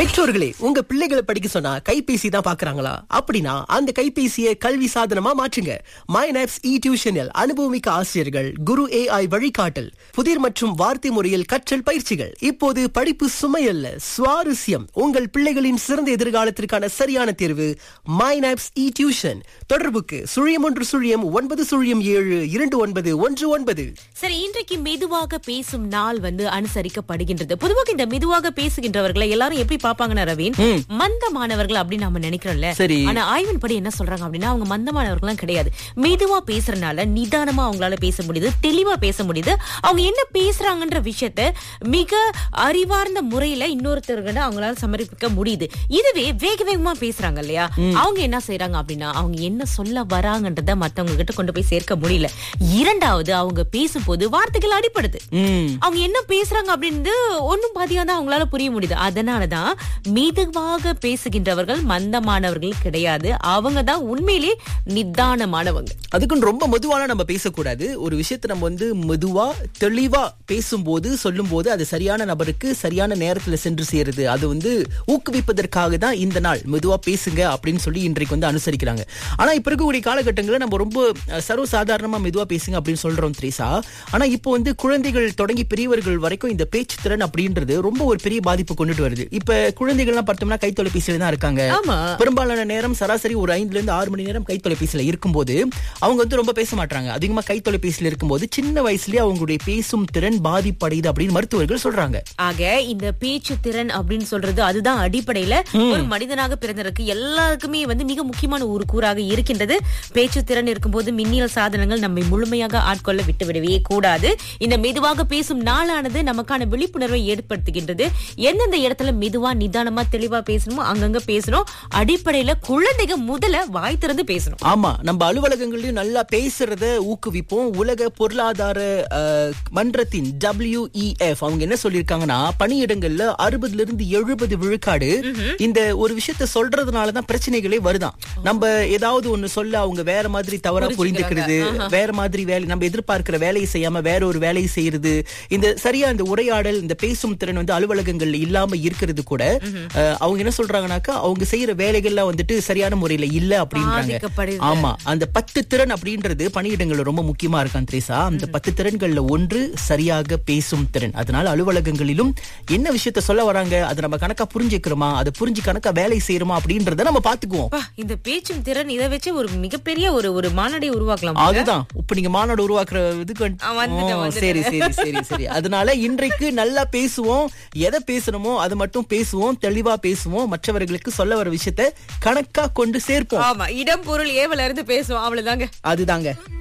பெற்றோர்களே உங்க பிள்ளைகளை படிக்க சொன்னா கைபேசி தான் பாக்குறாங்களா அப்படின்னா அந்த கைபேசியை கல்வி சாதனமா மாற்றுங்க மைனாப்ஸ் இ டியூஷனில் அனுபவமிக்க ஆசிரியர்கள் குரு ஏஐ வழிகாட்டல் புதிர் மற்றும் வார்த்தை முறையில் கற்றல் பயிற்சிகள் இப்போது படிப்பு சுமையல்ல சுவாரஸ்யம் உங்கள் பிள்ளைகளின் சிறந்த எதிர்காலத்திற்கான சரியான தேர்வு மைனாப்ஸ் இ டியூஷன் தொடர்புக்கு சுழியம் ஒன்று சுழியம் ஒன்பது சுழியம் ஏழு இரண்டு ஒன்பது ஒன்று ஒன்பது சரி இன்றைக்கு மெதுவாக பேசும் நாள் வந்து அனுசரிக்கப்படுகின்றது பொதுவாக இந்த மெதுவாக பேசுகின்றவர்களை எல்லாரும் எப்படி பாப்பாங்கன்னா ரவீன் மந்தமானவர்கள் அப்படின்னு நம்ம நினைக்கிறோம்ல சரி. ஆனா ஆய்வின் படி என்ன சொல்றாங்க அப்படின்னா அவங்க மந்தமானவர்கள்லாம் கிடையாது மெதுவா பேசுறதுனால நிதானமா அவங்களால பேச முடியுது தெளிவா பேச முடியுது அவங்க என்ன பேசுறாங்கன்ற விஷயத்த மிக அறிவார்ந்த முறையில இன்னொருத்தர்கிட்ட அவங்களால சமர்ப்பிக்க முடியுது இதுவே வேக வேகமா பேசுறாங்க இல்லையா அவங்க என்ன செய்றாங்க அப்படின்னா அவங்க என்ன சொல்ல வராங்கன்றத மத்தவங்க கிட்ட கொண்டு போய் சேர்க்க முடியல இரண்டாவது அவங்க பேசும்போது வார்த்தைகள் அடிப்படுது ம் அவங்க என்ன பேசுறாங்க அப்படின்னு ஒண்ணும் பாதியா தான் அவங்களால புரிய முடியுது அதனாலதான் மெதுவாக பேசுகின்றவர்கள் மந்தமானவர்கள் கிடையாது அவங்க தான் உண்மையிலே நிதானமானவங்க அதுக்குன்னு ரொம்ப மெதுவாலாம் நம்ம பேசக்கூடாது ஒரு விஷயத்தை நம்ம வந்து மெதுவா தெளிவா பேசும்போது சொல்லும்போது அது சரியான நபருக்கு சரியான நேரத்துல சென்று சேருது அது வந்து ஊக்குவிப்பதற்காக தான் இந்த நாள் மெதுவா பேசுங்க அப்படின்னு சொல்லி இன்றைக்கு வந்து அனுசரிக்கிறாங்க ஆனா இப்ப இருக்கக்கூடிய காலகட்டங்களில் நம்ம ரொம்ப அஹ், சர்வசாதாரணமா மெதுவா பேசுங்க அப்படின்னு சொல்றோம் த்ரீசா ஆனா இப்போ வந்து குழந்தைகள் தொடங்கி பெரியவர்கள் வரைக்கும் இந்த பேச்சு திறன் அப்படின்றது ரொம்ப ஒரு பெரிய பாதிப்பு கொண்டுட்டு வருது இப்ப குழந்தைகள்லாம் பார்த்தோம்னா கை தொலைபேசியில தான் இருக்காங்க ஆமா பெரும்பாலான நேரம் சராசரி ஒரு ஐந்துல இருந்து ஆறு மணி நேரம் கை தொலைபேசியில இருக்கும்போது அவங்க வந்து ரொம்ப பேச மாட்டாங்க அதிகமா கை தொலைபேசியில இருக்கும்போது சின்ன வயசுலயே அவங்களுடைய பேசும் திறன் பாதிப்படையுது அப்படின்னு மருத்துவர்கள் சொல்றாங்க ஆக இந்த பேச்சு திறன் அப்படின்னு சொல்றது அதுதான் அடிப்படையில ஒரு மனிதனாக பிறந்ததற்கு எல்லாருக்குமே வந்து மிக முக்கியமான ஒரு கூறாக இருக்கின்றது பேச்சு திறன் இருக்கும்போது மின்னியல் சாதனங்கள் நம்மை முழுமையாக ஆட்கொள்ள விட்டுவிடவே கூடாது இந்த மெதுவாக பேசும் நாளானது நமக்கான விழிப்புணர்வை ஏற்படுத்துகின்றது எந்தெந்த இடத்துல மெதுவா நிதானமா தெளிவா பேசணுமோ அங்கங்க பேசணும் அடிப்படையில குழந்தைங்க முதல்ல வாய் திறந்து பேசணும் ஆமா நம்ம அலுவலகங்கள்லயும் நல்லா பேசுறத ஊக்குவிப்போம் உலக பொருளாதார அஹ், மன்றத்தின் WEF அவங்க என்ன சொல்லிருக்காங்கன்னா பணியிடங்கள்ல அறுபதுல இருந்து எழுபது விழுக்காடு இந்த ஒரு விஷயத்த சொல்றதுனாலதான் பிரச்சனைகளே வருதாம் நம்ம ஏதாவது ஒண்ணு சொல்ல அவங்க வேற மாதிரி தவறா புரிந்துக்கிறது வேற மாதிரி வேலை நம்ம எதிர்பார்க்கிற வேலையை செய்யாம வேற ஒரு வேலையை செய்யறது இந்த சரியா இந்த உரையாடல் இந்த பேசும் திறன் வந்து அலுவலகங்கள்ல இல்லாம இருக்கிறது கூட அஹ், அவங்க என்ன சொல்றாங்கன்னாக்கா அவங்க செய்யற வேலைகள்லாம் வந்துட்டு சரியான முறையில இல்ல அப்படின்றாங்க பாதிக்கப்படுது. ஆமா அந்த பத்து திறன் அப்படின்றது பணியிடங்கள்ல ரொம்ப முக்கியமா இருக்கான் திரேசா அந்த பத்து திறன்கள்ல ஒன்று சரியாக பேசும் திறன் அதனால அலுவலகங்களிலும் என்ன விஷயத்த சொல்ல வராங்க அதை நம்ம கணக்கா புரிஞ்சுக்கிறோமா அதை புரிஞ்சு கணக்கா வேலை செய்யறோமா அப்படின்றத நம்ம பாத்துக்குவோம் அப்பா, இந்த பேச்சும் திறன் இதை வச்சு ஒரு மிகப்பெரிய ஒரு ஒரு மாநாடை உருவாக்கலாம் அதுதான் இப்ப நீங்க மாநாடு உருவாக்குற இதுக்கு வந்துட்டு- ஆ, வந்துட்டேன், ஓ, வந்துட்டேன். சரி சரி சரி சரி அதனால இன்றைக்கு நல்லா பேசுவோம் எதை பேசணுமோ அதை மட்டும் பேசுவோம் தெளிவா பேசுவோம் மற்றவர்களுக்கு சொல்ல வர விஷயத்த கணக்கா கொண்டு சேர்ப்போம் ஆமா இடம் பொருள் ஏவல இருந்து பேசுவோம் அவ்வளவுதாங்க அதுதாங்க